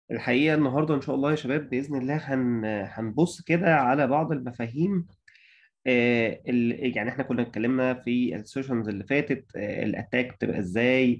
الحقيقة النهاردة إن شاء الله يا شباب بإذن الله هن هنبص كده على بعض المفاهيم آه، ال- يعني إحنا كنا اتكلمنا في السيشنز اللي فاتت آه، الأتاك بتبقى إزاي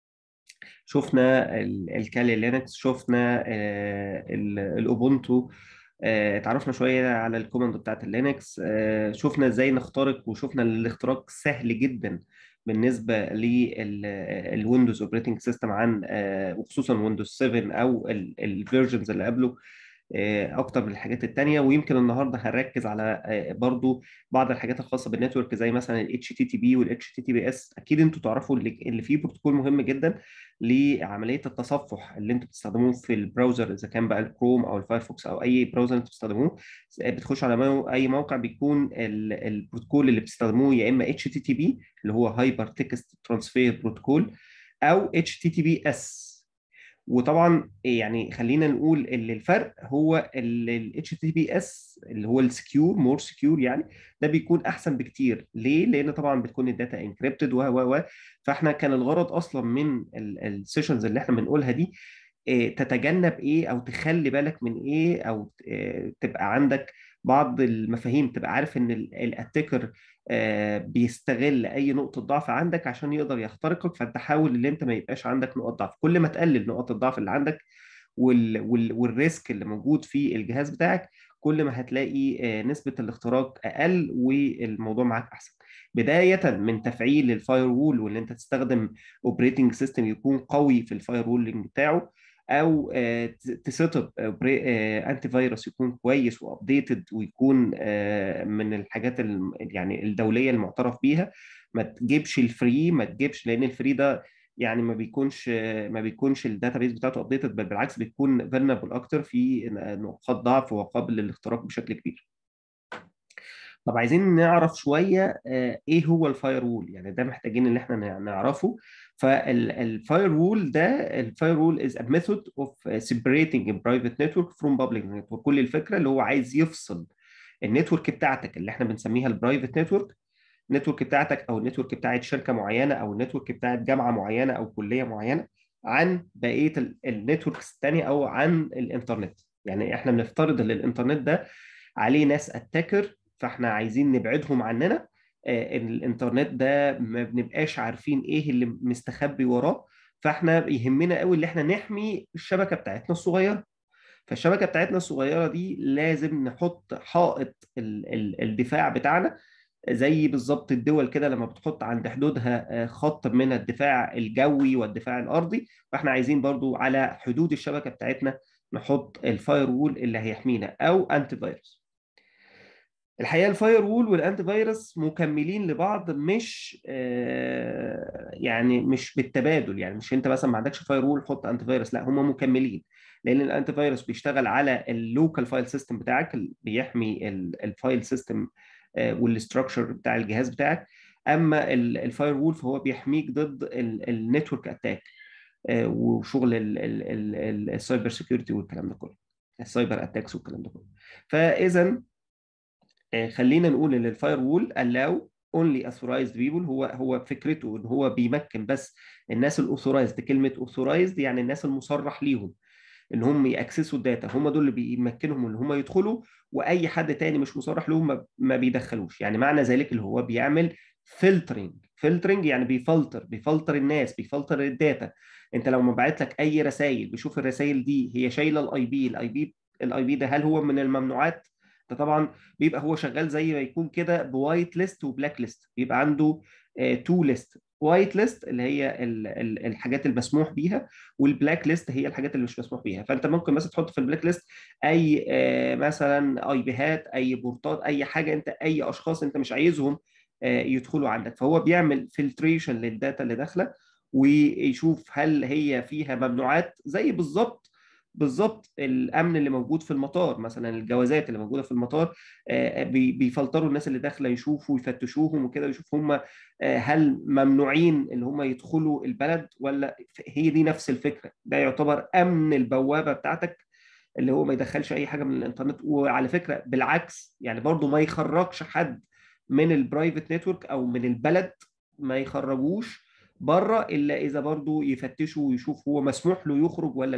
شفنا ال- الكالي لينكس شفنا آه، ال- الأوبونتو آه، اتعرفنا شوية على الكوماند بتاعت اللينكس آه، شفنا إزاي نخترق وشفنا إن الاختراق سهل جدا بالنسبة للويندوز اوبريتنج سيستم عن آه، وخصوصا ويندوز 7 او الفيرجنز اللي قبله آه، اكتر من الحاجات التانية ويمكن النهارده هنركز على آه، برضو بعض الحاجات الخاصه بالنتورك زي مثلا ال HTTP وال HTTPS اكيد انتوا تعرفوا اللي اللي فيه بروتوكول مهم جدا لعمليه التصفح اللي انتوا بتستخدموه في البراوزر اذا كان بقى الكروم او الفايرفوكس او اي براوزر انتوا بتستخدموه بتخش على مو- اي موقع بيكون ال- البروتوكول اللي بتستخدموه يا اما HTTP اللي هو هايبر تكست ترانسفير بروتوكول او HTTPS وطبعا يعني خلينا نقول ان الفرق هو ال HTTPS اللي هو السكيور مور سكيور يعني ده بيكون احسن بكتير ليه؟ لان طبعا بتكون الداتا انكريبتد و و و فاحنا كان الغرض اصلا من السيشنز اللي احنا بنقولها دي آه، تتجنب ايه او تخلي بالك من ايه او آه، تبقى عندك بعض المفاهيم تبقى عارف ان الاتاكر بيستغل اي نقطه ضعف عندك عشان يقدر يخترقك فانت حاول ان انت ما يبقاش عندك نقط ضعف كل ما تقلل نقط الضعف اللي عندك وال وال والريسك اللي موجود في الجهاز بتاعك كل ما هتلاقي آه، نسبه الاختراق اقل والموضوع معاك احسن بدايه من تفعيل الفاير وول وان انت تستخدم اوبريتنج سيستم يكون قوي في الفاير وولنج بتاعه او تسيت اب انتي فيروس يكون كويس وابديتد ويكون آه، من الحاجات الم- يعني الدوليه المعترف بيها ما تجيبش الفري ما تجيبش لان الفري ده يعني ما بيكونش ما بيكونش الداتابيس بتاعته ابديتد بل بالعكس بيكون فيرنبل اكتر في نقاط ضعف وقابل للاختراق بشكل كبير طب عايزين نعرف شويه آه، ايه هو الفاير وول يعني ده محتاجين ان احنا نع- نعرفه فالفاير وول ده الفاير وول از a method of separating a private network from public network كل الفكره اللي هو عايز يفصل النتورك بتاعتك اللي احنا بنسميها البرايفت نتورك النتورك بتاعتك او النتورك بتاعت شركه معينه او النتورك بتاعت جامعه معينه او كليه معينه عن بقيه النتوركس الثانيه او عن الانترنت يعني احنا بنفترض ان الانترنت ده عليه ناس اتاكر فاحنا عايزين نبعدهم عننا آه، ان الانترنت ده ما بنبقاش عارفين ايه اللي مستخبي وراه فاحنا يهمنا قوي ان احنا نحمي الشبكه بتاعتنا الصغيره فالشبكه بتاعتنا الصغيره دي لازم نحط حائط ال- ال- الدفاع بتاعنا زي بالظبط الدول كده لما بتحط عند حدودها آه، خط من الدفاع الجوي والدفاع الارضي فاحنا عايزين برضو على حدود الشبكه بتاعتنا نحط الفاير وول اللي هيحمينا او انتي فيروس الحقيقه الفاير وول والانتي فيروس مكملين لبعض مش آه، يعني مش بالتبادل يعني مش انت مثلا ما عندكش فاير وول حط انتي فيروس لا هم مكملين لان الانتي فيروس بيشتغل على اللوكال فايل سيستم بتاعك ال- بيحمي ال- الفايل سيستم والاستراكشر بتاع الجهاز بتاعك اما الفاير وول فهو بيحميك ضد النتورك اتاك وشغل السايبر سيكيورتي والكلام ده كله السايبر اتاكس والكلام ده كله فاذا آه، خلينا نقول ان الفاير وول allow only authorized people هو هو فكرته ان هو بيمكن بس الناس الاوثورايزد كلمه اوثورايزد يعني الناس المصرح ليهم ان هم ياكسسوا الداتا هم دول اللي بيمكنهم ان هم يدخلوا واي حد تاني مش مصرح لهم ما- ما بيدخلوش يعني معنى ذلك اللي هو بيعمل فلترنج فلترنج يعني بيفلتر بيفلتر الناس بيفلتر الداتا انت لو مبعت لك اي رسائل بيشوف الرسائل دي هي شايله الاي بي الاي بي الاي بي ده هل هو من الممنوعات ده طبعا بيبقى هو شغال زي ما يكون كده بوايت ليست وبلاك ليست بيبقى عنده تو ليست وايت ليست اللي هي ال- ال- الحاجات المسموح بيها والبلاك ليست هي الحاجات اللي مش مسموح بيها فانت ممكن مثلا تحط في البلاك ليست اي آه، مثلا اي بيهات اي بورتات اي حاجه انت اي اشخاص انت مش عايزهم آه، يدخلوا عندك فهو بيعمل فلتريشن للداتا اللي داخله ويشوف هل هي فيها ممنوعات زي بالظبط بالظبط الامن اللي موجود في المطار مثلا الجوازات اللي موجوده في المطار آه، بي- بيفلتروا الناس اللي داخله يشوفوا يفتشوهم وكده يشوف هم آه، هل ممنوعين اللي هم يدخلوا البلد ولا هي دي نفس الفكره ده يعتبر امن البوابه بتاعتك اللي هو ما يدخلش اي حاجه من الانترنت وعلى فكره بالعكس يعني برضو ما يخرجش حد من البرايفت نتورك او من البلد ما يخرجوش بره الا اذا برضو يفتشوا ويشوف هو مسموح له يخرج ولا لا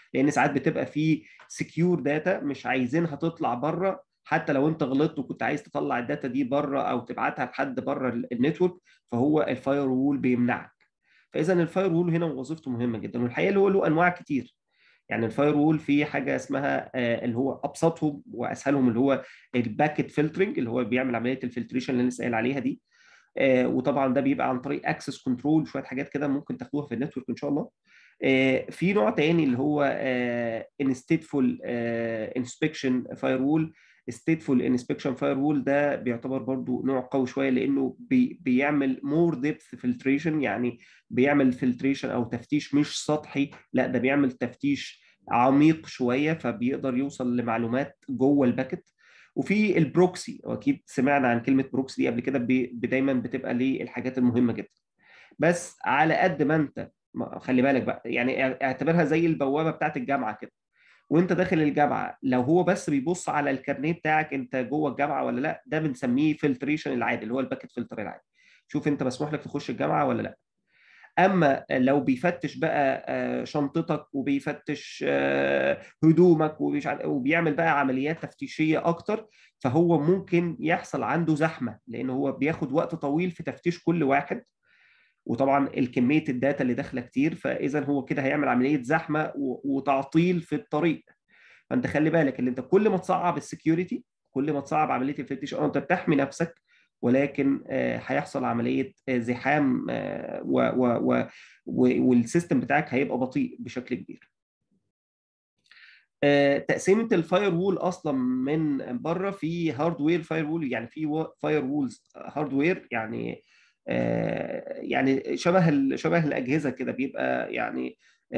لان ساعات بتبقى في سكيور داتا مش عايزينها تطلع بره حتى لو انت غلطت وكنت عايز تطلع الداتا دي بره او تبعتها لحد بره النتورك فهو الفاير وول بيمنعك فاذا الفاير وول هنا وظيفته مهمه جدا والحقيقه اللي هو له انواع كتير يعني الفاير وول في حاجه اسمها اللي هو ابسطهم واسهلهم اللي هو الباكيت فلترنج اللي هو بيعمل عمليه الفلتريشن اللي لسه قايل عليها دي آه وطبعا ده بيبقى عن طريق اكسس كنترول شويه حاجات كده ممكن تاخدوها في النتورك ان شاء الله آه في نوع تاني اللي هو انستيتفول انسبكشن فاير وول ستيتفول انسبكشن فاير وول ده بيعتبر برضو نوع قوي شويه لانه بي بيعمل مور ديبث فلتريشن يعني بيعمل فلتريشن او تفتيش مش سطحي لا ده بيعمل تفتيش عميق شويه فبيقدر يوصل لمعلومات جوه الباكت وفي البروكسي واكيد سمعنا عن كلمه بروكسي دي قبل كده دايما بتبقى للحاجات المهمه جدا بس على قد ما انت خلي بالك بقى يعني اعتبرها زي البوابه بتاعت الجامعه كده وانت داخل الجامعه لو هو بس بيبص على الكارنيه بتاعك انت جوه الجامعه ولا لا ده بنسميه فلتريشن العادي اللي هو الباكت فلتر العادي شوف انت مسموح لك تخش الجامعه ولا لا اما لو بيفتش بقى شنطتك وبيفتش هدومك وبيعمل بقى عمليات تفتيشيه اكتر فهو ممكن يحصل عنده زحمه لان هو بياخد وقت طويل في تفتيش كل واحد وطبعا الكميه الداتا اللي داخله كتير فاذا هو كده هيعمل عمليه زحمه وتعطيل في الطريق فانت خلي بالك ان انت كل ما تصعب السكيورتي كل ما تصعب عمليه الفتيش انت بتحمي نفسك ولكن هيحصل عمليه زحام و و و والسيستم بتاعك هيبقى بطيء بشكل كبير. تقسيمه الفاير وول اصلا من بره في هاردوير فاير وول يعني في فاير وولز هاردوير يعني يعني شبه شبه الاجهزه كده بيبقى يعني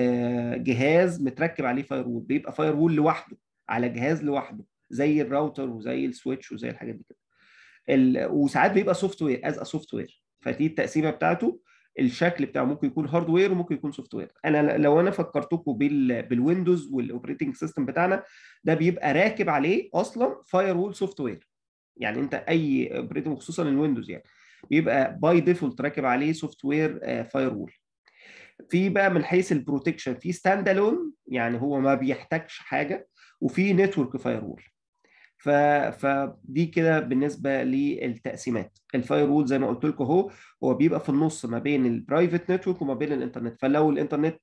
جهاز متركب عليه فاير وول بيبقى فاير وول لوحده على جهاز لوحده زي الراوتر وزي السويتش وزي الحاجات دي كده وساعات بيبقى سوفت وير از سوفت وير فدي التقسيمه بتاعته الشكل بتاعه ممكن يكون هاردوير وممكن يكون سوفت وير انا لو انا فكرتكم بال بالويندوز والاوبريتنج سيستم بتاعنا ده بيبقى راكب عليه اصلا فاير وول سوفت وير يعني انت اي اوبريتنج خصوصا الويندوز يعني بيبقى باي ديفولت راكب عليه سوفت وير فاير وول في بقى من حيث البروتكشن في ستاند الون يعني هو ما بيحتاجش حاجه وفي نتورك فاير وول ف... فدي كده بالنسبه للتقسيمات الفاير وول زي ما قلت لكم اهو هو بيبقى في النص ما بين البرايفت نتورك وما بين الانترنت فلو الانترنت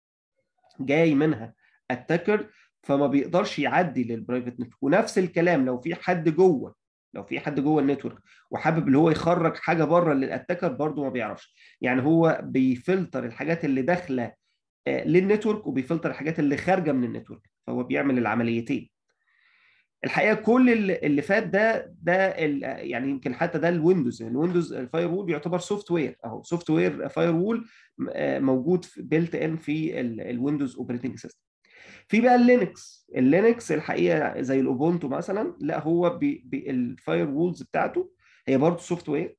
جاي منها اتاكر فما بيقدرش يعدي للبرايفت نتورك ونفس الكلام لو في حد جوه لو في حد جوه النتورك وحابب اللي هو يخرج حاجه بره للاتاكر برضه ما بيعرفش يعني هو بيفلتر الحاجات اللي داخله للنتورك وبيفلتر الحاجات اللي خارجه من النتورك فهو بيعمل العمليتين الحقيقه كل اللي فات ده ده يعني يمكن حتى ده الويندوز الويندوز الفاير وول بيعتبر سوفت وير اهو سوفت وير فاير وول موجود بيلت ان في الويندوز اوبريتنج سيستم في بقى اللينكس اللينكس الحقيقه زي الاوبونتو مثلا لا هو بي بي الفاير وولز بتاعته هي برضه سوفت وير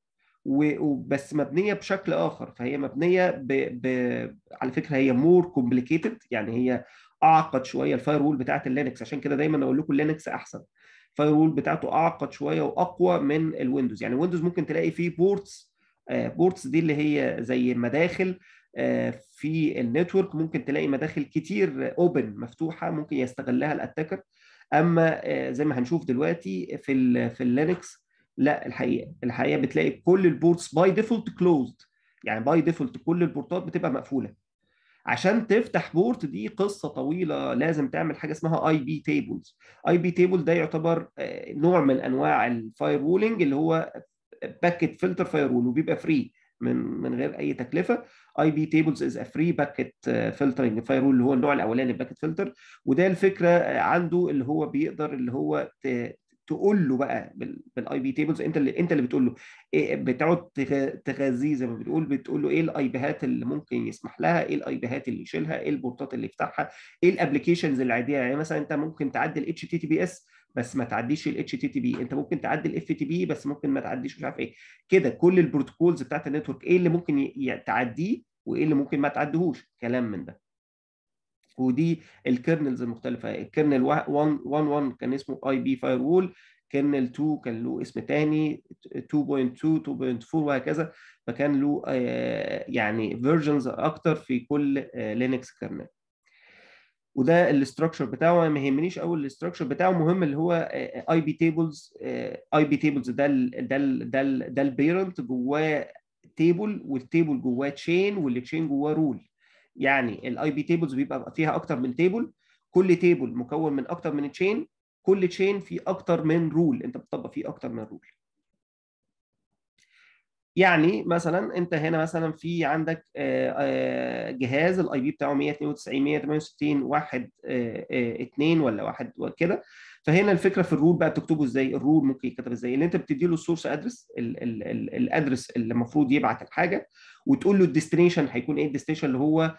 وبس مبنيه بشكل اخر فهي مبنيه ب... ب... على فكره هي مور كومبليكيتد يعني هي اعقد شويه الفاير وول بتاعت اللينكس عشان كده دايما اقول لكم اللينكس احسن الفاير وول بتاعته اعقد شويه واقوى من الويندوز يعني ويندوز ممكن تلاقي فيه بورتس بورتس دي اللي هي زي مداخل في النتورك ممكن تلاقي مداخل كتير اوبن مفتوحه ممكن يستغلها الاتاكر اما زي ما هنشوف دلوقتي في ال في اللينكس لا الحقيقه الحقيقه بتلاقي كل البورتس باي ديفولت كلوزد يعني باي ديفولت كل البورتات بتبقى مقفوله عشان تفتح بورت دي قصه طويله لازم تعمل حاجه اسمها اي بي تيبلز اي بي تيبل ده يعتبر نوع من انواع الفاير وولنج اللي هو باكيت فلتر فاير وول وبيبقى فري من من غير اي تكلفه اي بي تيبلز از ا فري باكيت فلترنج فاير وول اللي هو النوع الاولاني باكيت فلتر وده الفكره عنده اللي هو بيقدر اللي هو تقول له بقى بالاي بي تيبلز انت اللي انت اللي بتقول له إيه بتقعد تغذيه زي ما بتقول بتقول له ايه الاي بيهات اللي ممكن يسمح لها ايه الاي بيهات اللي يشيلها ايه البورتات اللي يفتحها ايه الابلكيشنز العاديه يعني مثلا انت ممكن تعدي الاتش تي تي بي اس بس ما تعديش الاتش تي تي بي انت ممكن تعدي الاف تي بي بس ممكن ما تعديش مش عارف ايه كده كل البروتوكولز بتاعت النتورك ايه اللي ممكن تعديه وايه اللي ممكن ما تعديهوش كلام من ده ودي الكيرنلز المختلفه الكيرنل 1 1 كان اسمه اي بي فاير وول كيرنل 2 كان له اسم تاني 2.2 2.4 وهكذا فكان له يعني فيرجنز اكتر في كل لينكس كيرنل وده الاستراكشر بتاعه ما يهمنيش قوي الاستراكشر بتاعه مهم اللي هو اي بي تيبلز اي بي تيبلز ده ال ده ال ده ال ده البيرنت جواه تيبل والتيبل جواه تشين والتشين جواه رول يعني الاي بي تيبلز بيبقى فيها اكتر من تيبل كل تيبل مكون من اكتر من تشين كل تشين فيه اكتر من رول انت بتطبق فيه اكتر من رول يعني مثلا انت هنا مثلا في عندك جهاز الاي بي بتاعه 192 168 1 2 ولا 1 وكده فهنا الفكره في الرول بقى بتكتبه ازاي الرول ممكن يتكتب ازاي اللي انت بتدي له السورس ادرس الادرس اللي المفروض يبعت الحاجه وتقول له الديستنيشن هيكون ايه الديستنيشن اللي هو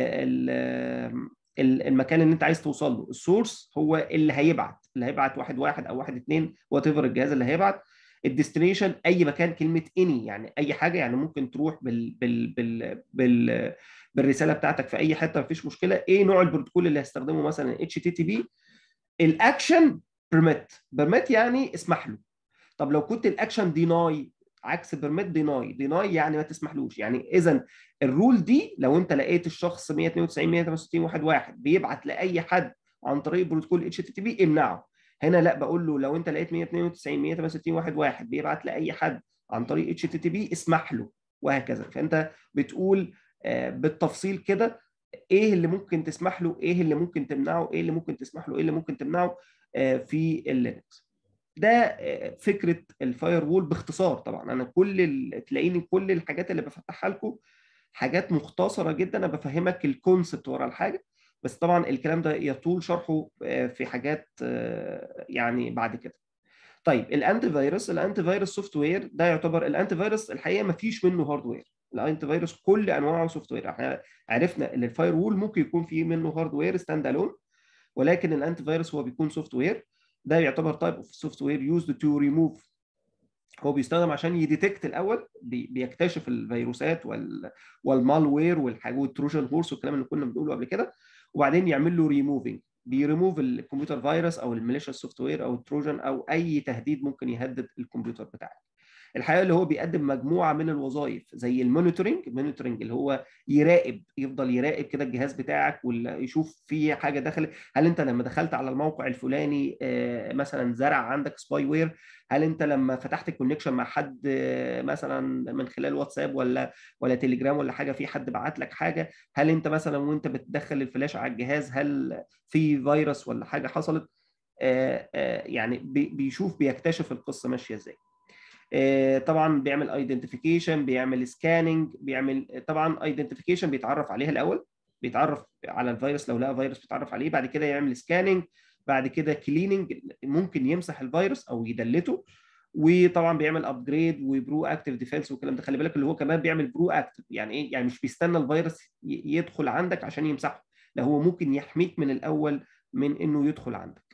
المكان اللي انت عايز توصل له السورس هو اللي هيبعت اللي هيبعت واحد واحد او واحد اثنين وات ايفر الجهاز اللي هيبعت الديستنيشن اي مكان كلمه اني يعني اي حاجه يعني ممكن تروح بال بال بال بال بالرساله بتاعتك في اي حته مفيش مشكله ايه نوع البروتوكول اللي هستخدمه مثلا اتش تي تي بي الاكشن بيرميت بيرميت يعني اسمح له طب لو كنت الاكشن ديناي عكس بيرميت ديناي ديناي يعني ما تسمحلوش يعني اذا الرول دي لو انت لقيت الشخص 192 168 واحد واحد بيبعت لاي حد عن طريق بروتوكول اتش تي تي بي امنعه هنا لا بقول له لو انت لقيت 192 168 واحد واحد بيبعت لاي حد عن طريق اتش تي تي بي اسمح له وهكذا فانت بتقول بالتفصيل كده ايه اللي ممكن تسمح له ايه اللي ممكن تمنعه ايه اللي ممكن تسمح له ايه اللي ممكن تمنعه في اللينكس ده فكره الفاير وول باختصار طبعا انا كل تلاقيني كل الحاجات اللي بفتحها لكم حاجات مختصره جدا انا بفهمك الكونسبت ورا الحاجه بس طبعا الكلام ده يطول شرحه في حاجات يعني بعد كده طيب الانتي فيروس الانتي فيروس سوفت وير ده يعتبر الانتي فيروس الحقيقه ما فيش منه هاردوير الانتي فيروس كل انواعه سوفت وير احنا عرفنا ان الفاير وول ممكن يكون فيه منه هاردوير ستاند الون ولكن الانتي فيروس هو بيكون سوفت وير ده يعتبر تايب اوف سوفت وير يوزد تو ريموف هو بيستخدم عشان يديتكت الاول بيكتشف الفيروسات وال والمالوير والحاجات والتروجن هورس والكلام اللي كنا بنقوله قبل كده وبعدين يعمل له ريموفينج بيريموف الكمبيوتر فيروس او الميليشيا سوفت وير او التروجن او اي تهديد ممكن يهدد الكمبيوتر بتاعك الحقيقه اللي هو بيقدم مجموعه من الوظائف زي المونيتورنج المونيتورنج اللي هو يراقب يفضل يراقب كده الجهاز بتاعك ولا يشوف في حاجه دخلت هل انت لما دخلت على الموقع الفلاني مثلا زرع عندك سباي وير هل انت لما فتحت الكونكشن مع حد مثلا من خلال واتساب ولا ولا تليجرام ولا حاجه في حد بعت لك حاجه هل انت مثلا وانت بتدخل الفلاش على الجهاز هل في فيروس ولا حاجه حصلت يعني بيشوف بيكتشف القصه ماشيه ازاي طبعا بيعمل ايدنتيفيكيشن بيعمل سكاننج بيعمل طبعا ايدنتيفيكيشن بيتعرف عليها الاول بيتعرف على الفيروس لو لقى فيروس بيتعرف عليه بعد كده يعمل سكاننج بعد كده كليننج ممكن يمسح الفيروس او يدلته وطبعا بيعمل ابجريد وبرو اكتيف ديفense والكلام ده خلي بالك اللي هو كمان بيعمل برو اكتيف يعني ايه يعني مش بيستنى الفيروس يدخل عندك عشان يمسحه لا هو ممكن يحميك من الاول من انه يدخل عندك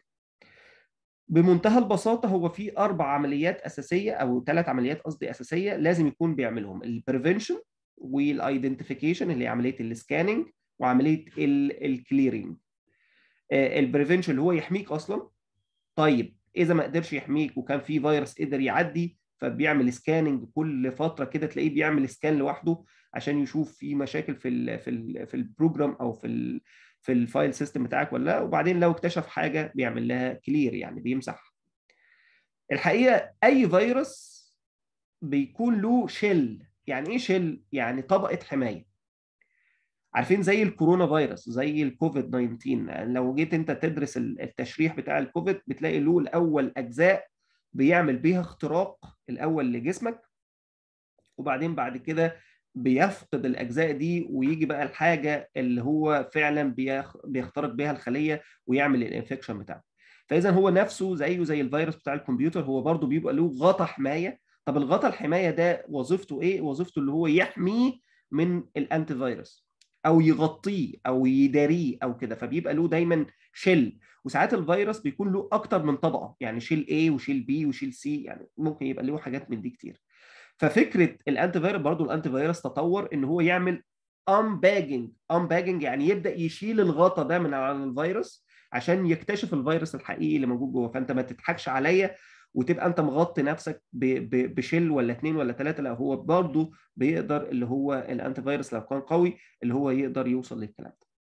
بمنتهى البساطه هو في اربع عمليات اساسيه او ثلاث عمليات قصدي اساسيه لازم يكون بيعملهم البريفنشن والايدنتيفيكيشن اللي هي عمليه السكاننج وعمليه الكليرنج البريفنشن اللي هو يحميك اصلا طيب اذا ما قدرش يحميك وكان في فيروس قدر يعدي فبيعمل سكاننج كل فتره كده تلاقيه بيعمل سكان لوحده عشان يشوف في مشاكل في ال في ال في البروجرام او في ال في الفايل سيستم بتاعك ولا لا وبعدين لو اكتشف حاجه بيعمل لها كلير يعني بيمسحها الحقيقه اي فيروس بيكون له شيل يعني ايه شيل يعني طبقه حمايه عارفين زي الكورونا فيروس زي الكوفيد 19 لو جيت انت تدرس التشريح بتاع الكوفيد بتلاقي له الاول اجزاء بيعمل بيها اختراق الاول لجسمك وبعدين بعد كده بيفقد الاجزاء دي ويجي بقى الحاجه اللي هو فعلا بيخترق بيها الخليه ويعمل الانفكشن بتاعه فاذا هو نفسه زيه زي الفيروس بتاع الكمبيوتر هو برضه بيبقى له غطا حمايه طب الغطا الحمايه ده وظيفته ايه وظيفته اللي هو يحميه من الانتي فيروس او يغطيه او يداريه او كده فبيبقى له دايما شيل وساعات الفيروس بيكون له اكتر من طبقه يعني شيل A وشيل B وشيل C يعني ممكن يبقى له حاجات من دي كتير ففكره الانتي فيروس برضه الانتي فيروس تطور ان هو يعمل امباجنج امباجنج يعني يبدا يشيل الغطا ده من على الفيروس عشان يكتشف الفيروس الحقيقي اللي موجود جوه فانت ما تضحكش عليا وتبقى انت مغطي نفسك بشيل ولا اثنين ولا ثلاثه لا هو برضه بيقدر اللي هو الانتي فيروس لو كان قوي اللي هو يقدر يوصل للكلام ده.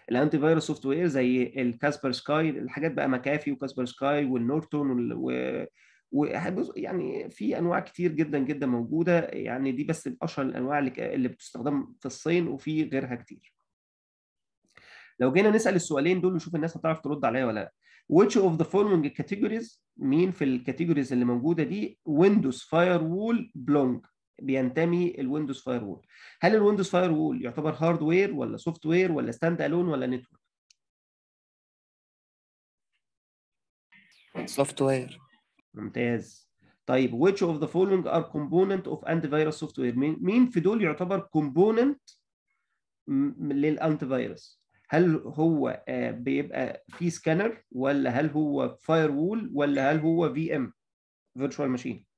الانتي فيروس سوفت وير زي الكاسبر سكاي الحاجات بقى مكافي وكاسبر سكاي والنورتون وال... و... و... يعني في انواع كتير جدا جدا موجوده يعني دي بس اشهر الانواع اللي, اللي بتستخدم في الصين وفي غيرها كتير لو جينا نسال السؤالين دول نشوف الناس هتعرف ترد عليا ولا لا which of the following categories مين في الكاتيجوريز اللي موجوده دي ويندوز فاير وول بلونج بينتمي الويندوز فاير وول هل الويندوز فاير وول يعتبر هاردوير ولا سوفت وير ولا ستاند الون ولا نتورك سوفت وير ممتاز طيب which of the following are component of antivirus software مين مين في دول يعتبر component للانتي فيروس هل هو بيبقى في سكانر ولا هل هو فاير وول ولا هل هو في ام فيرتشوال ماشين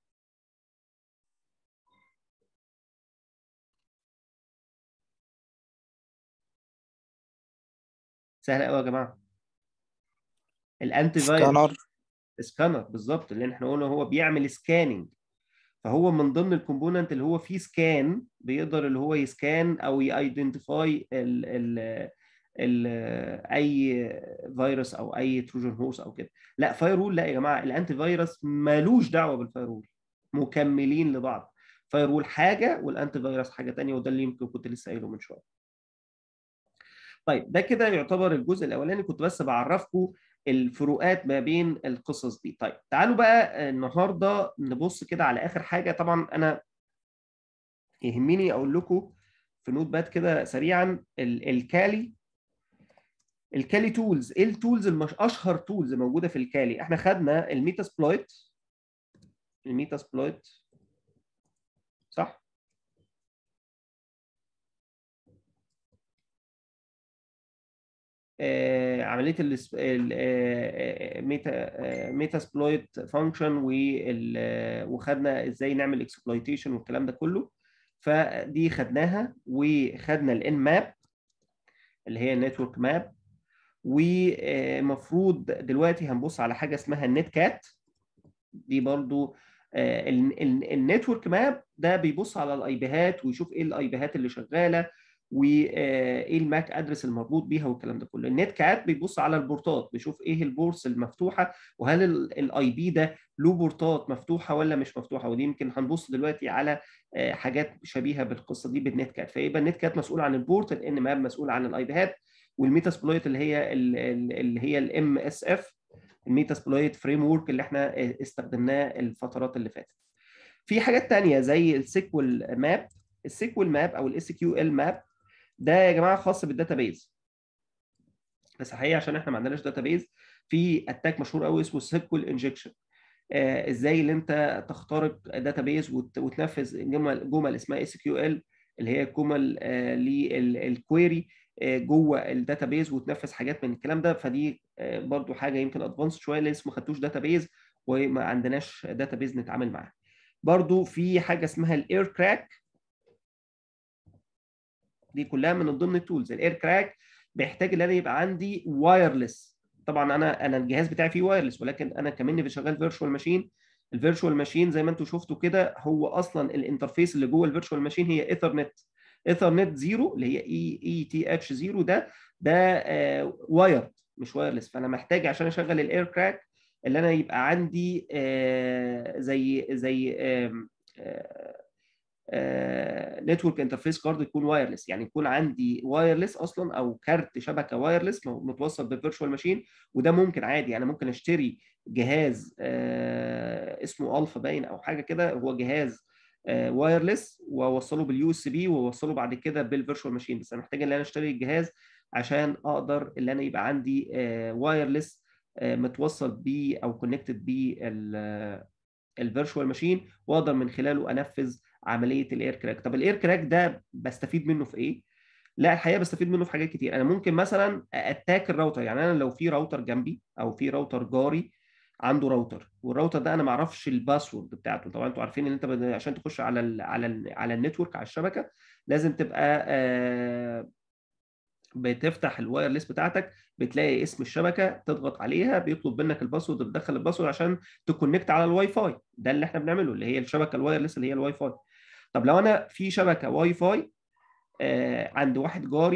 سهله قوي يا جماعه الانتي فيروس سكانر سكانر بالظبط اللي احنا قلنا هو بيعمل سكاننج فهو من ضمن الكومبوننت اللي هو فيه سكان بيقدر اللي هو يسكان او يايدنتيفاي ال ال ال اي فيروس او اي تروجن هورس او كده لا فاير وول لا يا جماعه الانتي فيروس مالوش دعوه بالفاير وول مكملين لبعض فاير وول حاجه والانتي فيروس حاجه ثانيه وده اللي يمكن كنت لسه قايله من شويه طيب ده كده يعتبر الجزء الاولاني كنت بس بعرفكم الفروقات ما بين القصص دي طيب تعالوا بقى النهارده نبص كده على اخر حاجه طبعا انا يهمني اقول لكم في نوت باد كده سريعا الكالي الكالي تولز ايه التولز المش اشهر تولز موجوده في الكالي احنا خدنا الميتا سبلويت الميتا سبلويت صح آه عمليه الميتا ميتا سبلويت فانكشن وخدنا ازاي نعمل اكسبلويتيشن والكلام ده كله فدي خدناها وخدنا الان ماب اللي هي النتورك ماب ومفروض دلوقتي هنبص على حاجه اسمها النت كات دي برضو النتورك ماب ده بيبص على الاي بيهات ويشوف ايه الاي بيهات اللي شغاله وايه الماك ادرس المربوط بيها والكلام ده كله النت كات بيبص على البورتات بيشوف ايه البورس المفتوحه وهل الاي بي ده له بورتات مفتوحه ولا مش مفتوحه ودي يمكن هنبص دلوقتي على حاجات شبيهه بالقصه دي بالنت كات فيبقى النت كات مسؤول عن البورت الان ماب مسؤول عن الاي بيهات والميتا سبلويت اللي هي اللي هي الام اس اف الميتا سبلويت فريم ورك اللي احنا استخدمناه الفترات اللي فاتت في حاجات تانية زي السيكوال ماب السيكوال ماب او الاس كيو ال ماب ده يا جماعه خاص بالداتابيز بس الحقيقه عشان احنا ما عندناش داتابيز في اتاك مشهور قوي اسمه سيكوال انجكشن آه ازاي اللي انت تخترق داتابيز وتنفذ جمل جمل اسمها اس كيو ال اللي هي جمل آه للكويري آه جوه الداتابيز وتنفذ حاجات من الكلام ده فدي آه برضو حاجه يمكن ادفانس شويه لسه ما خدتوش داتابيز وما عندناش داتابيز نتعامل معاها برضو في حاجه اسمها الاير كراك دي كلها من ضمن التولز الاير كراك بيحتاج ان انا يبقى عندي وايرلس طبعا انا انا الجهاز بتاعي فيه وايرلس ولكن انا كمان شغال فيرتشوال ماشين الفيرتشوال ماشين زي ما انتم شفتوا كده هو اصلا الانترفيس اللي جوه الفيرتشوال ماشين هي ايثرنت ايثرنت زيرو اللي هي اي اي تي اتش زيرو ده ده آه وايرد مش وايرلس فانا محتاج عشان اشغل الاير كراك اللي انا يبقى عندي آه زي زي آه نتورك انترفيس كارد يكون وايرلس يعني يكون عندي وايرلس اصلا او كارت شبكه وايرلس متوصل بالفيرتشوال ماشين وده ممكن عادي يعني ممكن اشتري جهاز اسمه الفا باين او حاجه كده هو جهاز وايرلس واوصله باليو اس بي واوصله بعد كده بالفيرتشوال ماشين بس انا محتاج ان انا اشتري الجهاز عشان اقدر ان انا يبقى عندي وايرلس متوصل بيه او كونكتد بيه الفيرتشوال ماشين واقدر من خلاله انفذ عمليه الاير كراك طب الاير كراك ده بستفيد منه في ايه لا الحقيقه بستفيد منه في حاجات كتير انا ممكن مثلا اتاك الراوتر يعني انا لو في راوتر جنبي او في راوتر جاري عنده راوتر والراوتر ده انا ما اعرفش الباسورد بتاعته طبعا انتوا عارفين ان انت عشان تخش على ال على ال على النتورك على الشبكه لازم تبقى آه بتفتح الوايرلس بتاعتك بتلاقي اسم الشبكه تضغط عليها بيطلب منك الباسورد بتدخل الباسورد عشان تكونكت على الواي فاي ده اللي احنا بنعمله اللي هي الشبكه الوايرلس اللي هي الواي فاي طب لو انا في شبكه واي فاي آه عند واحد جاري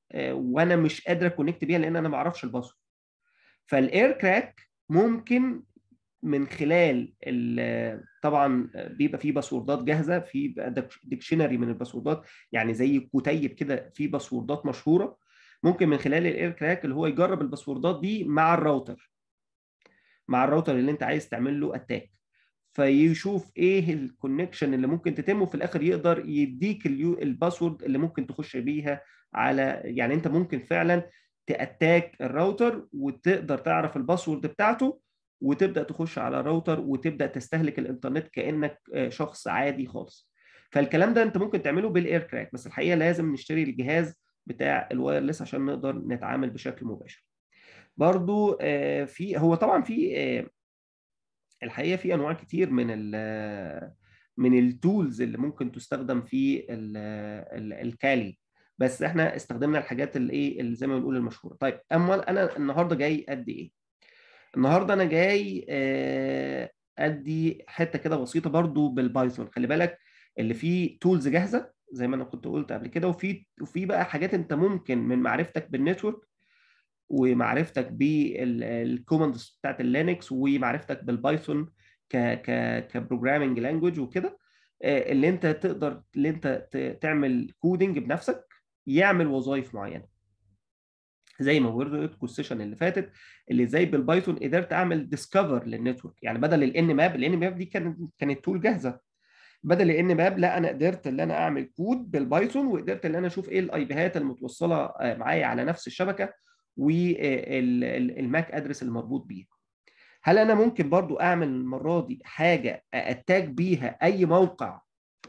وانا مش قادر اكونكت بيها لان انا ما اعرفش الباسورد فالاير كراك ممكن من خلال طبعا بيبقى فيه باسوردات جاهزه في ديكشنري من الباسوردات يعني زي كتيب كده في باسوردات مشهوره ممكن من خلال الاير كراك اللي هو يجرب الباسوردات دي مع الراوتر مع الراوتر اللي انت عايز تعمل له اتاك فيشوف ايه الكونكشن اللي ممكن تتم وفي الاخر يقدر يديك الباسورد اللي ممكن تخش بيها على يعني انت ممكن فعلا تاتاك الراوتر وتقدر تعرف الباسورد بتاعته وتبدا تخش على الراوتر وتبدا تستهلك الانترنت كانك شخص عادي خالص فالكلام ده انت ممكن تعمله بالاير كراك بس الحقيقه لازم نشتري الجهاز بتاع الوايرلس عشان نقدر نتعامل بشكل مباشر برضو في هو طبعا في الحقيقه في انواع كتير من ال من التولز اللي ممكن تستخدم في الكالي بس احنا استخدمنا الحاجات اللي ايه اللي زي ما بنقول المشهوره طيب امال انا النهارده جاي قد ايه النهارده انا جاي ادي حته كده بسيطه برضو بالبايثون خلي بالك اللي فيه تولز جاهزه زي ما انا كنت قلت قبل كده وفي وفي بقى حاجات انت ممكن من معرفتك بالنتورك ومعرفتك بالكوماندز بتاعت اللينكس ومعرفتك بالبايثون ك ك كبروجرامنج لانجوج وكده اللي انت تقدر اللي انت تعمل كودنج بنفسك يعمل وظائف معينه زي ما وريتكم السيشن اللي فاتت اللي زي بالبايثون قدرت اعمل ديسكفر للنتورك يعني بدل الان ماب الان ماب دي كانت كانت تول جاهزه بدل الان ماب لا انا قدرت ان انا اعمل كود بالبايثون وقدرت ان انا اشوف ايه الاي بيهات المتوصله معايا على نفس الشبكه والماك ادرس المربوط بيها هل انا ممكن برضو اعمل المره دي حاجه اتاج بيها اي موقع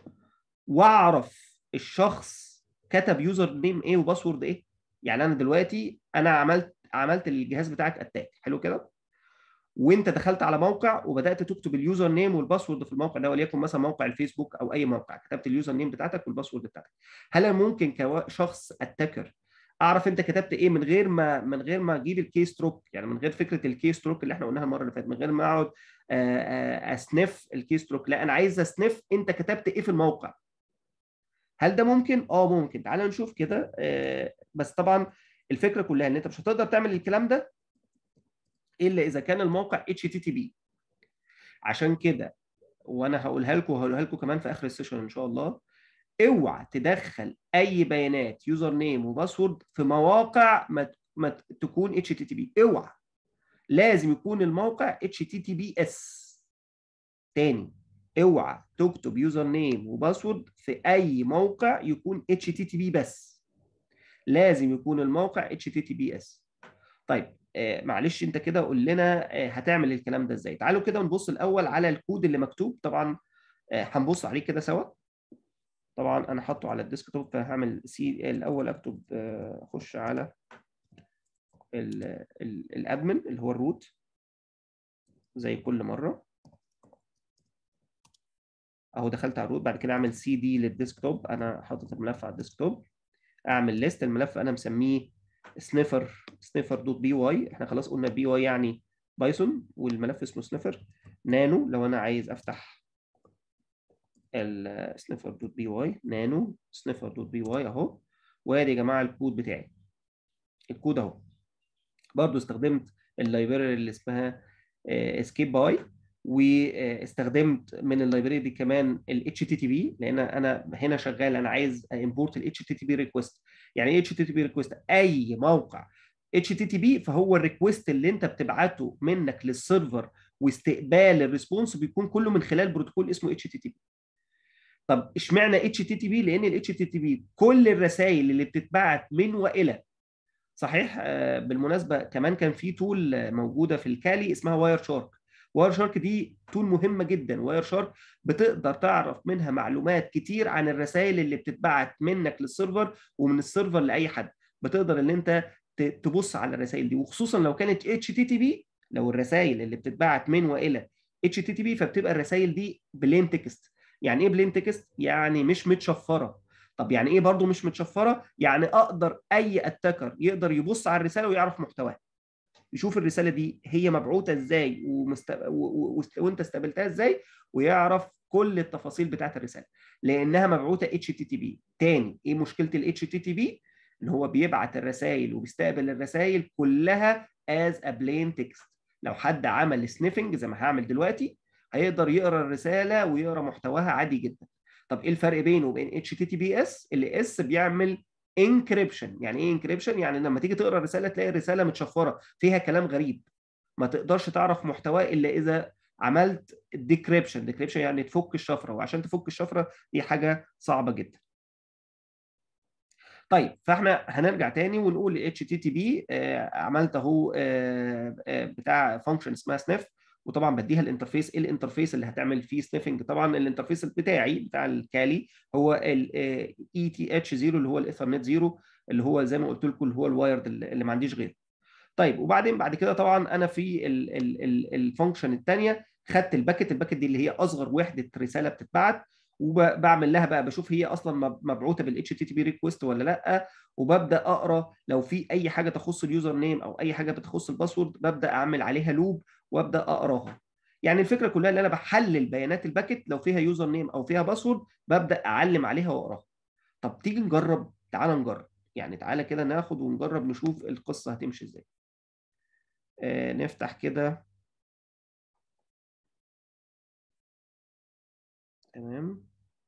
واعرف الشخص كتب يوزر نيم ايه وباسورد ايه يعني انا دلوقتي انا عملت عملت الجهاز بتاعك اتاك حلو كده وانت دخلت على موقع وبدات تكتب اليوزر نيم والباسورد في الموقع ده وليكن مثلا موقع الفيسبوك او اي موقع كتبت اليوزر نيم بتاعتك والباسورد بتاعتك هل انا ممكن كشخص اتكر اعرف انت كتبت ايه من غير ما من غير ما اجيب الكي ستروك يعني من غير فكره الكي ستروك اللي احنا قلناها المره اللي فاتت من غير ما اقعد اسنف الكي ستروك لا انا عايز اسنف انت كتبت ايه في الموقع هل ده ممكن اه ممكن تعال نشوف كده بس طبعا الفكره كلها ان انت مش هتقدر تعمل الكلام ده الا اذا كان الموقع اتش تي تي بي عشان كده وانا هقولها لكم وهقولها لكم كمان في اخر السيشن ان شاء الله اوعى تدخل اي بيانات يوزر نيم وباسورد في مواقع ما, ما تكون اتش تي تي بي اوعى لازم يكون الموقع اتش تي تي بي اس تاني اوعى تكتب يوزر نيم وباسورد في اي موقع يكون اتش تي تي بي بس لازم يكون الموقع اتش تي تي بي اس طيب آه معلش انت كده قول لنا آه هتعمل الكلام ده ازاي تعالوا كده نبص الاول على الكود اللي مكتوب طبعا آه هنبص عليه كده سوا طبعا انا حاطه على الديسكتوب فهعمل سي الاول اكتب اخش على الادمن اللي هو الروت زي كل مره اهو دخلت على الروت بعد كده اعمل سي دي للديسكتوب انا حاطط الملف على الديسكتوب اعمل ليست الملف انا مسميه سنيفر سنيفر دوت بي واي احنا خلاص قلنا بي واي يعني بايثون والملف اسمه سنيفر نانو لو انا عايز افتح السنيفر دوت بي واي نانو سنيفر دوت بي واي اهو وادي يا جماعه الكود بتاعي الكود اهو برضو استخدمت اللايبراري اللي اسمها اسكيب باي واستخدمت من اللايبراري دي كمان ال HTTP لان انا هنا شغال انا عايز امبورت ال HTTP ريكوست يعني ايه HTTP ريكوست اي موقع HTTP فهو الريكوست اللي انت بتبعته منك للسيرفر واستقبال الريسبونس بيكون كله من خلال بروتوكول اسمه HTTP طب اشمعنى HTTP لان ال HTTP كل الرسائل اللي بتتبعت من والى صحيح بالمناسبه كمان كان في تول موجوده في الكالي اسمها واير شارك واير شارك دي تول مهمه جدا واير شارك بتقدر تعرف منها معلومات كتير عن الرسائل اللي بتتبعت منك للسيرفر ومن السيرفر لاي حد بتقدر ان انت تبص على الرسائل دي وخصوصا لو كانت اتش تي تي بي لو الرسائل اللي بتتبعت من والى اتش تي تي بي فبتبقى الرسائل دي بلين تكست يعني ايه بلين تكست يعني مش متشفره طب يعني ايه برضو مش متشفره يعني اقدر اي اتاكر يقدر يبص على الرساله ويعرف محتواها يشوف الرساله دي هي مبعوثه ازاي ومست... و... و... وانت استقبلتها ازاي ويعرف كل التفاصيل بتاعت الرساله لانها مبعوثه اتش تي تي بي تاني ايه مشكله الاتش تي تي بي ان هو بيبعت الرسائل وبيستقبل الرسائل كلها as a plain text لو حد عمل سنيفنج زي ما هعمل دلوقتي هيقدر يقرا الرساله ويقرا محتواها عادي جدا طب ايه الفرق بينه وبين اتش تي تي بي اس اللي اس بيعمل انكريبشن يعني ايه انكريبشن يعني لما تيجي تقرا الرساله تلاقي الرساله متشفره فيها كلام غريب ما تقدرش تعرف محتواه الا اذا عملت ديكريبشن ديكريبشن يعني تفك الشفره وعشان تفك الشفره دي حاجه صعبه جدا طيب فاحنا هنرجع تاني ونقول اتش تي تي بي عملت اهو بتاع فانكشن اسمها سنيف وطبعا بديها الانترفيس ايه الانترفيس اللي هتعمل فيه سنيفنج طبعا الانترفيس بتاعي بتاع الكالي هو الاي تي اتش 0 اللي هو الايثرنت 0 اللي هو زي ما قلت لكم اللي هو الوايرد اللي ما عنديش غيره طيب وبعدين بعد كده طبعا انا في الفانكشن الثانيه خدت الباكت الباكت دي اللي هي اصغر وحده رساله بتتبعت وبعمل لها بقى بشوف هي اصلا مبعوثه بالاتش تي تي بي ريكوست ولا لا وببدا اقرا لو في اي حاجه تخص اليوزر نيم او اي حاجه بتخص الباسورد ببدا اعمل عليها لوب وابدا اقراها يعني الفكره كلها ان انا بحلل بيانات الباكت لو فيها يوزر نيم او فيها باسورد ببدا اعلم عليها واقراها طب تيجي نجرب تعال نجرب يعني تعالى كده ناخد ونجرب نشوف القصه هتمشي ازاي آه نفتح كده تمام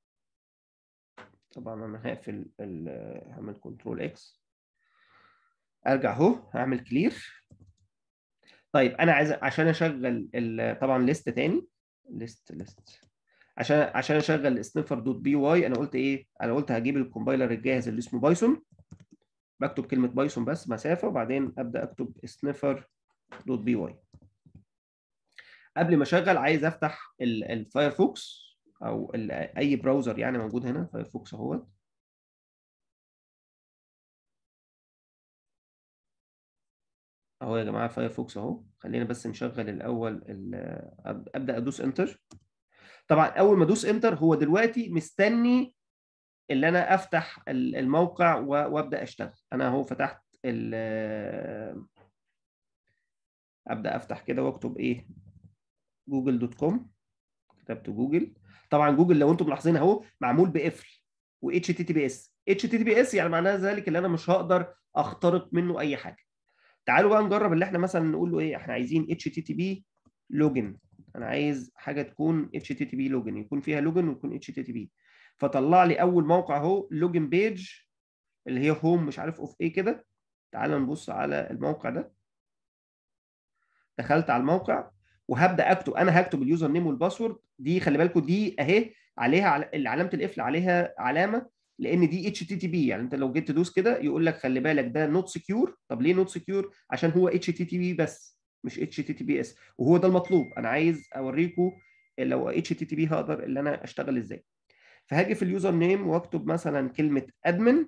طبعا انا هقفل هعمل كنترول اكس ارجع اهو هعمل كلير طيب انا عايز عشان اشغل طبعا ليست تاني ليست ليست عشان عشان اشغل سنيفر دوت بي واي انا قلت ايه انا قلت هجيب الكومبايلر الجاهز اللي اسمه بايثون بكتب كلمه بايثون بس مسافه وبعدين ابدا اكتب سنيفر دوت بي واي قبل ما اشغل عايز افتح الفايرفوكس او اي براوزر يعني موجود هنا فايرفوكس اهوت اهو يا جماعه فايرفوكس اهو خلينا بس نشغل الاول ابدا ادوس انتر طبعا اول ما ادوس انتر هو دلوقتي مستني اللي انا افتح الموقع وابدا اشتغل انا اهو فتحت ابدا افتح كده واكتب ايه جوجل دوت كوم كتبت جوجل طبعا جوجل لو انتم ملاحظين اهو معمول بقفل و اتش تي تي بي اس اتش تي تي بي اس يعني معناها ذلك ان انا مش هقدر اخترق منه اي حاجه تعالوا بقى نجرب اللي احنا مثلا نقول له ايه احنا عايزين اتش تي تي بي لوجن انا عايز حاجه تكون اتش تي تي بي لوجن يكون فيها لوجن ويكون اتش تي تي بي فطلع لي اول موقع اهو لوجن بيج اللي هي هوم مش عارف اوف ايه كده تعالوا نبص على الموقع ده دخلت على الموقع وهبدا اكتب انا هكتب اليوزر نيم والباسورد دي خلي بالكم دي اهي عليها علامه القفل عليها علامه لان دي اتش تي تي بي يعني انت لو جيت تدوس كده يقول لك خلي بالك ده نوت سكيور طب ليه نوت سكيور عشان هو اتش تي تي بي بس مش اتش تي تي بي اس وهو ده المطلوب انا عايز اوريكم لو اتش تي تي بي هقدر ان انا اشتغل ازاي فهاجي في اليوزر نيم واكتب مثلا كلمه ادمن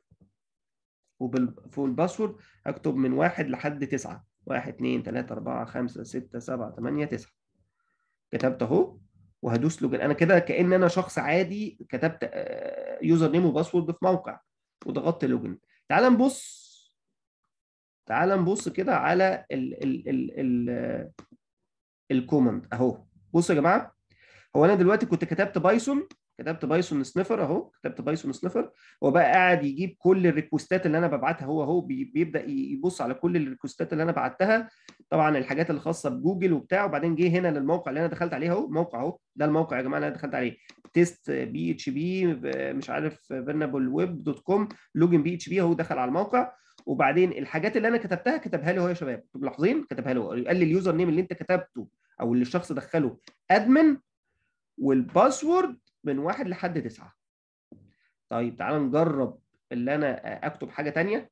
وفي الباسورد هكتب من واحد لحد تسعه 1 2 3 4 5 6 7 8 9 كتبت اهو وهدوس لوجن انا كده كان انا شخص عادي كتبت يوزر نيم وباسورد في موقع وضغطت لوجن تعال نبص تعال نبص كده على ال ال ال ال الكوماند اهو بصوا يا جماعه هو انا دلوقتي كنت كتبت بايثون كتبت بايثون سنيفر اهو كتبت بايثون سنيفر هو بقى قاعد يجيب كل الريكوستات اللي انا ببعتها هو اهو بيبدا يبص على كل الريكوستات اللي انا بعتها طبعا الحاجات اللي خاصه بجوجل وبتاع وبعدين جه هنا للموقع اللي انا دخلت عليه اهو موقع اهو ده الموقع يا جماعه اللي انا دخلت عليه تيست بي اتش بي مش عارف فيرنبل ويب دوت كوم لوجن بي اتش بي اهو دخل على الموقع وبعدين الحاجات اللي انا كتبتها كتبها لي اهو يا شباب انتوا ملاحظين كتبها له قال لي اليوزر نيم اللي انت كتبته او اللي الشخص دخله ادمن والباسورد من واحد لحد تسعة طيب تعال نجرب اللي انا اكتب حاجة تانية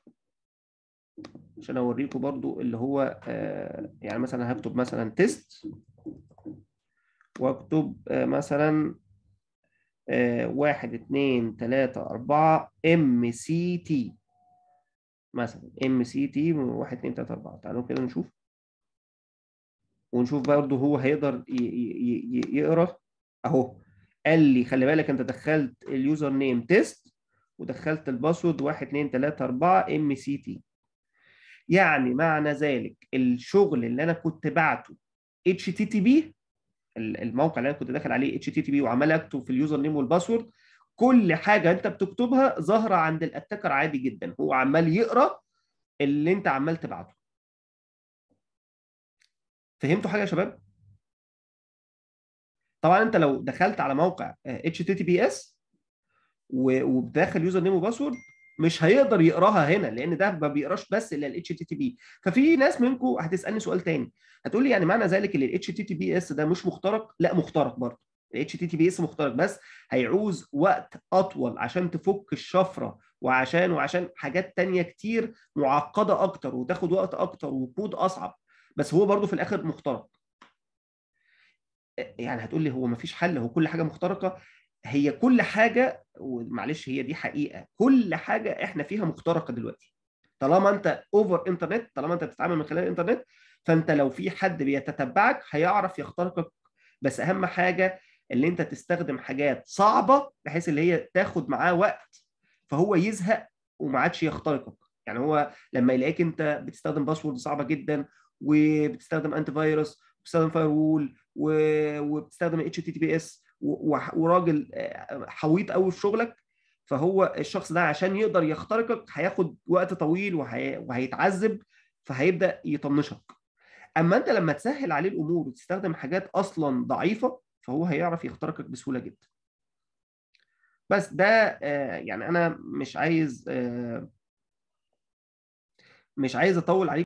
عشان اوريكم برضو اللي هو يعني مثلا هكتب مثلا تيست واكتب مثلا واحد اتنين تلاتة اربعة ام سي تي مثلا ام سي تي واحد اتنين تلاتة اربعة تعالوا كده نشوف ونشوف برضه هو هيقدر يقرا اهو قال لي خلي بالك انت دخلت اليوزر نيم تيست ودخلت الباسورد 1 2 3 4 ام سي تي يعني معنى ذلك الشغل اللي انا كنت بعته اتش تي تي بي الموقع اللي انا كنت داخل عليه اتش تي تي بي وعمال اكتب في اليوزر نيم والباسورد كل حاجه انت بتكتبها ظاهره عند الاتاكر عادي جدا هو عمال يقرا اللي انت عمال تبعته فهمتوا حاجه يا شباب طبعا انت لو دخلت على موقع اتش تي تي بي اس وبداخل يوزر نيم وباسورد مش هيقدر يقراها هنا لان ده ما بيقراش بس الا الاتش تي تي بي ففي ناس منكم هتسالني سؤال تاني هتقول لي يعني معنى ذلك ان الاتش تي تي بي اس ده مش مخترق لا مخترق برضه الاتش تي تي بي اس مخترق بس هيعوز وقت اطول عشان تفك الشفره وعشان وعشان حاجات تانية كتير معقده اكتر وتاخد وقت اكتر وكود اصعب بس هو برضه في الاخر مخترق يعني هتقول لي هو مفيش حل هو كل حاجه مخترقه هي كل حاجه ومعلش هي دي حقيقه كل حاجه احنا فيها مخترقه دلوقتي طالما انت اوفر انترنت طالما انت بتتعامل من خلال الانترنت فانت لو في حد بيتتبعك هيعرف يخترقك بس اهم حاجه اللي انت تستخدم حاجات صعبه بحيث اللي هي تاخد معاه وقت فهو يزهق وما عادش يخترقك يعني هو لما يلاقيك انت بتستخدم باسورد صعبه جدا وبتستخدم انتي فيروس وبتستخدم فاير وول وبتستخدم اتش تي تي بي اس وراجل حويط قوي في شغلك فهو الشخص ده عشان يقدر يخترقك هياخد وقت طويل وهي... وهيتعذب فهيبدا يطنشك اما انت لما تسهل عليه الامور وتستخدم حاجات اصلا ضعيفه فهو هيعرف يخترقك بسهوله جدا بس ده يعني انا مش عايز مش عايز اطول عليك